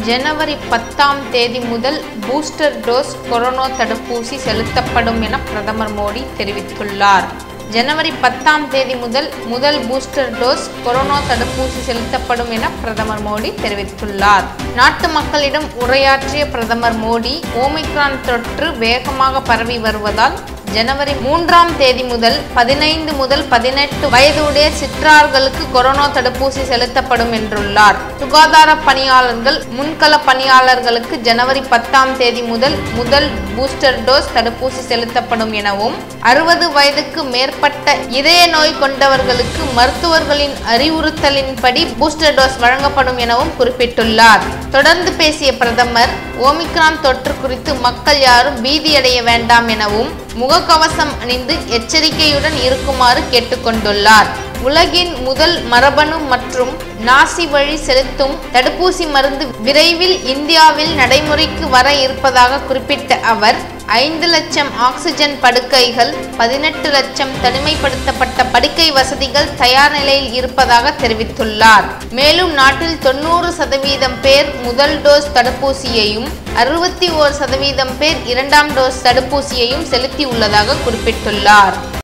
ஜனவரி பத்தாம் தேதி முதல் பூஸ்டர் டோஸ் கொரோனா தடுப்பூசி செலுத்தப்படும் என பிரதமர் மோடி தெரிவித்துள்ளார் ஜனவரி பத்தாம் தேதி முதல் முதல் பூஸ்டர் டோஸ் கொரோனா தடுப்பூசி செலுத்தப்படும் என பிரதமர் மோடி தெரிவித்துள்ளார் நாட்டு மக்களிடம் உரையாற்றிய பிரதமர் மோடி ஓமிக்ரான் தொற்று வேகமாக பரவி வருவதால் ஜனவரி மூன்றாம் தேதி முதல் பதினைந்து முதல் பதினெட்டு வயதுடைய சிறார்களுக்கு கொரோனா தடுப்பூசி செலுத்தப்படும் என்றுள்ளார் சுகாதார பணியாளர்கள் முன்கள பணியாளர்களுக்கு ஜனவரி பத்தாம் தேதி முதல் முதல் பூஸ்டர் டோஸ் தடுப்பூசி செலுத்தப்படும் எனவும் அறுபது வயதுக்கு மேற்பட்ட இதய நோய் கொண்டவர்களுக்கு மருத்துவர்களின் அறிவுறுத்தலின்படி பூஸ்டர் டோஸ் வழங்கப்படும் எனவும் குறிப்பிட்டுள்ளார் தொடர்ந்து பேசிய பிரதமர் ஓமிக்ரான் தொற்று குறித்து மக்கள் யாரும் பீதியடைய வேண்டாம் எனவும் முகக்கவசம் அணிந்து எச்சரிக்கையுடன் இருக்குமாறு கேட்டுக்கொண்டுள்ளார் உலகின் முதல் மரபணு மற்றும் நாசி வழி செலுத்தும் தடுப்பூசி மருந்து விரைவில் இந்தியாவில் நடைமுறைக்கு வர இருப்பதாக குறிப்பிட்ட அவர் ஐந்து லட்சம் ஆக்சிஜன் படுக்கைகள் பதினெட்டு லட்சம் தனிமைப்படுத்தப்பட்ட படுக்கை வசதிகள் தயார் நிலையில் இருப்பதாக தெரிவித்துள்ளார் மேலும் நாட்டில் தொண்ணூறு சதவீதம் பேர் முதல் டோஸ் தடுப்பூசியையும் அறுபத்தி ஓர் சதவீதம் பேர் இரண்டாம் டோஸ் தடுப்பூசியையும் செலுத்தியுள்ளதாக குறிப்பிட்டுள்ளார்